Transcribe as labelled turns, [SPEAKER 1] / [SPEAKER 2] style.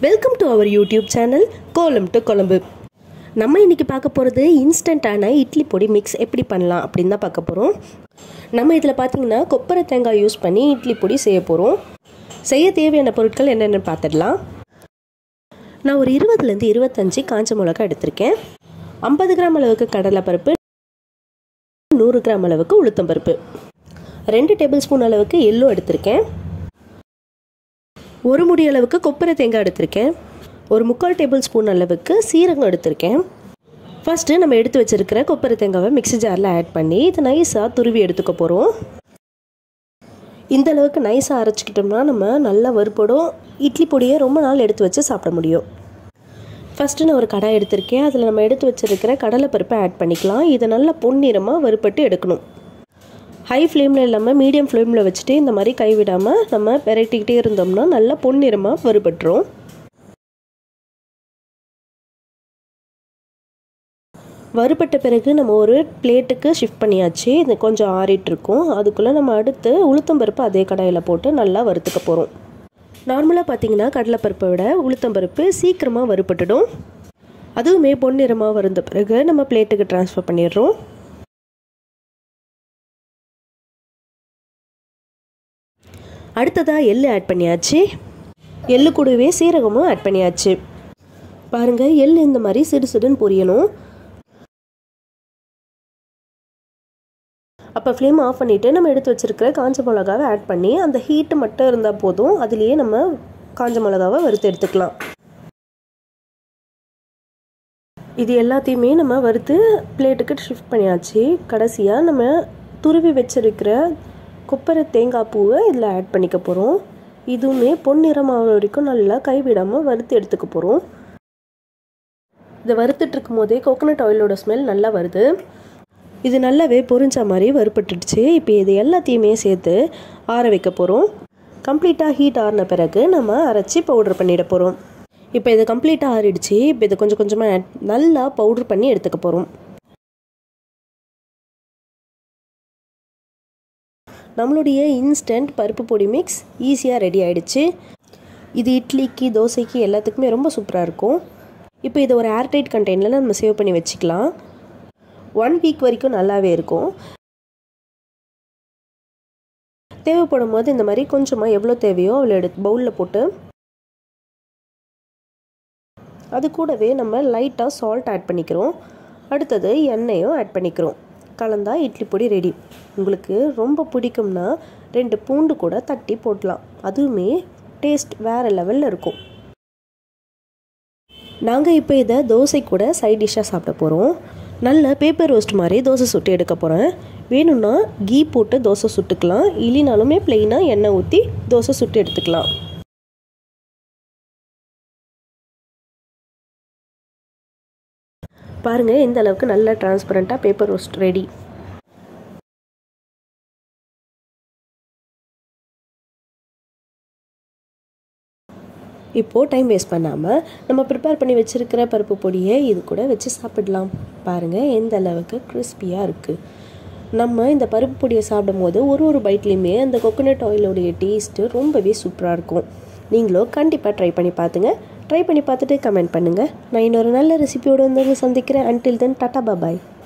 [SPEAKER 1] welcome to our YouTube channel Kolam to Kozhambu நம்ம இன்றைக்கி பார்க்க போகிறது இன்ஸ்டண்ட்டான இட்லி பொடி மிக்ஸ் எப்படி பண்ணலாம் அப்படின்னு தான் பார்க்க போகிறோம் நம்ம இதில் பார்த்தீங்கன்னா கொப்பரை தேங்காய் யூஸ் பண்ணி இட்லி பொடி செய்ய போகிறோம் செய்ய தேவையான பொருட்கள் என்னென்னு பார்த்துடலாம் நான் ஒரு இருபதுலேருந்து இருபத்தஞ்சி காஞ்ச மிளகா எடுத்திருக்கேன் ஐம்பது கிராம் அளவுக்கு கடலைப்பருப்பு நூறு கிராம் அளவுக்கு உளுத்தம்பருப்பு ரெண்டு டேபிள் ஸ்பூன் அளவுக்கு எள்ளு எடுத்திருக்கேன் ஒரு முடி அளவுக்கு கொப்பரை தேங்காய் எடுத்திருக்கேன் ஒரு முக்கால் டேபிள் ஸ்பூன் அளவுக்கு சீரகம் எடுத்திருக்கேன் ஃபஸ்ட்டு நம்ம எடுத்து வச்சுருக்கிற கொப்பரை தேங்காவை மிக்ஸி ஜாரில் ஆட் பண்ணி இதை நைஸாக துருவி எடுத்துக்க போகிறோம் இந்த அளவுக்கு நைஸாக அரைச்சிக்கிட்டோம்னா நம்ம நல்லா வறுப்படும் இட்லி பொடியை ரொம்ப நாள் எடுத்து வச்சு சாப்பிட முடியும் ஃபஸ்ட்டு நான் ஒரு கடாய் எடுத்திருக்கேன் அதில் நம்ம எடுத்து வச்சுருக்கிற கடலைப்பருப்பை ஆட் பண்ணிக்கலாம் இதை நல்லா பொன்னிறமாக வறுப்பட்டு எடுக்கணும் ஹை ஃப்ளேமில் இல்லாமல் மீடியம் ஃப்ளேமில் வச்சுட்டு இந்த மாதிரி கைவிடாமல் நம்ம பெரட்டிக்கிட்டே இருந்தோம்னா நல்லா பொன்னிறமாக வறுபட்டுரும் வறுபட்ட பிறகு நம்ம ஒரு பிளேட்டுக்கு ஷிஃப்ட் பண்ணியாச்சு இது கொஞ்சம் ஆறிட்டுருக்கும் அதுக்குள்ளே நம்ம அடுத்து உளுத்தம்பருப்பு அதே கடாயில் போட்டு நல்லா வறுத்துக்க போகிறோம் நார்மலாக பார்த்தீங்கன்னா கடலைப்பருப்பை விட உளுத்தம்பருப்பு சீக்கிரமாக வறுபட்டுடும் அதுவுமே பொன்னிறமாக வருந்த பிறகு நம்ம பிளேட்டுக்கு ட்ரான்ஸ்ஃபர் பண்ணிடுறோம் அடுத்ததாக எள்ளு ஆட் பண்ணியாச்சு எள்ளு கூடவே சீரகமும் ஆட் பண்ணியாச்சு பாருங்கள் எள்ளு இந்த மாதிரி சிடு சிடுன்னு பொரியணும் அப்போ ஃப்ளேம் ஆஃப் பண்ணிவிட்டு நம்ம எடுத்து வச்சுருக்கிற காஞ்ச மிளகாவை ஆட் பண்ணி அந்த ஹீட்டு மட்டும் இருந்தால் போதும் அதுலேயே நம்ம காஞ்ச மிளகாவை வறுத்து எடுத்துக்கலாம் இது எல்லாத்தையுமே நம்ம வறுத்து பிளேட்டுக்கு ஷிஃப்ட் பண்ணியாச்சு கடைசியாக நம்ம துருவி வச்சிருக்கிற கொப்பரை தேங்காய் பூவை இதில் ஆட் பண்ணிக்க போகிறோம் இதுவுமே பொன்னிறமாக வரைக்கும் நல்லா கைவிடாமல் வறுத்து எடுத்துக்க போகிறோம் இதை வறுத்துட்டு இருக்கும் போதே கோகோனட் ஆயிலோட ஸ்மெல் நல்லா வருது இது நல்லாவே பொரிஞ்ச மாதிரி வறுப்பட்டுடுச்சு இப்போ இது எல்லாத்தையுமே சேர்த்து ஆற வைக்க போகிறோம் கம்ப்ளீட்டாக ஹீட் ஆறின பிறகு நம்ம அரைச்சி பவுட்ரு பண்ணிட போகிறோம் இப்போ இது கம்ப்ளீட்டாக ஆறிடுச்சு இப்போ இதை கொஞ்சம் கொஞ்சமாக நல்லா பவுட்ரு பண்ணி எடுத்துக்க போகிறோம் நம்மளுடைய இன்ஸ்டன்ட் பருப்பு பொடி மிக்ஸ் ஈஸியாக ரெடி ஆகிடுச்சு இது இட்லிக்கு தோசைக்கு எல்லாத்துக்குமே ரொம்ப சூப்பராக இருக்கும் இப்போ இதை ஒரு ஏர்டைட் கண்டெய்னரில் நம்ம சேவ் பண்ணி வச்சுக்கலாம் ஒன் வீக் வரைக்கும் நல்லாவே இருக்கும் தேவைப்படும் போது இந்த மாதிரி கொஞ்சமாக எவ்வளோ தேவையோ அவ்வளோ எடுத்து பவுலில் போட்டு அது கூடவே நம்ம லைட்டாக சால்ட் ஆட் பண்ணிக்கிறோம் அடுத்தது எண்ணெயும் ஆட் பண்ணிக்கிறோம் கலந்தா இட்லி பொடி ரெடி உங்களுக்கு ரொம்ப பிடிக்கும்னா ரெண்டு பூண்டு கூட தட்டி போடலாம் அதுவுமே டேஸ்ட் வேறு லெவலில் இருக்கும் நாங்கள் இப்போ இதை தோசை கூட சைட் டிஷ்ஷாக சாப்பிட போகிறோம் நல்ல பேப்பர் ரோஸ்ட் மாதிரி தோசை சுட்டு எடுக்க போகிறேன் வேணும்னா கீ போட்டு தோசை சுட்டுக்கலாம் இல்லைனாலுமே ப்ளெயினாக எண்ணெய் ஊற்றி தோசை சுட்டு எடுத்துக்கலாம் பாருங்கள் இந்த அளவுக்கு நல்லா டிரான்ஸ்பரண்ட்டாக பேப்பர் ரோஸ்ட் ரெடி இப்போது டைம் வேஸ்ட் பண்ணாமல் நம்ம ப்ரிப்பேர் பண்ணி வச்சுருக்கிற பருப்பு பொடியை இது கூட வச்சு சாப்பிடலாம் பாருங்கள் எந்த அளவுக்கு கிறிஸ்பியாக இருக்குது நம்ம இந்த பருப்பு பொடியை சாப்பிடும் போது ஒரு ஒரு பைட்லேயுமே அந்த கொக்கனட் ஆயிலோடைய டேஸ்ட்டு ரொம்பவே சூப்பராக இருக்கும் நீங்களும் கண்டிப்பாக ட்ரை பண்ணி பார்த்துங்க ட்ரை பண்ணி பார்த்துட்டு கமெண்ட் பண்ணுங்கள் நான் இன்னொரு நல்ல ரெசிபியோடு வந்து சந்திக்கிறேன் அன்டில் தென் டாட்டா பாபாய்